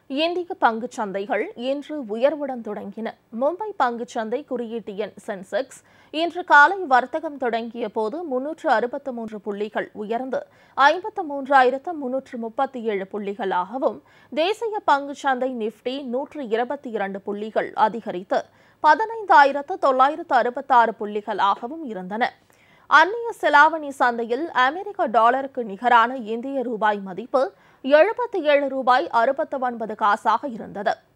இந்திய பங்குச் சந்தைகள் இன்று உயர்வுடன் தொடங்கின மும்பை பங்குச் சந்தை குறியீட்டு எண் சென்செக்ஸ் இன்று காலை வர்த்தகம் தொடங்கிய போது முன்னூற்று அறுபத்து மூன்று புள்ளிகள் உயர்ந்து ஐம்பத்து மூன்றாயிரத்து முன்னூற்று முப்பத்தி ஏழு புள்ளிகளாகவும் தேசிய பங்குச் சந்தை நிப்டி நூற்று இருபத்தி இரண்டு புள்ளிகள் அதிகரித்து பதினைந்தாயிரத்து தொள்ளாயிரத்து அறுபத்தாறு புள்ளிகளாகவும் இருந்தன அந்நிய செலாவணி சந்தையில் அமெரிக்க டாலருக்கு நிகரான இந்திய ரூபாய் மதிப்பு எழுபத்தி ஏழு ரூபாய் அறுபத்து ஒன்பது காசாக இருந்தது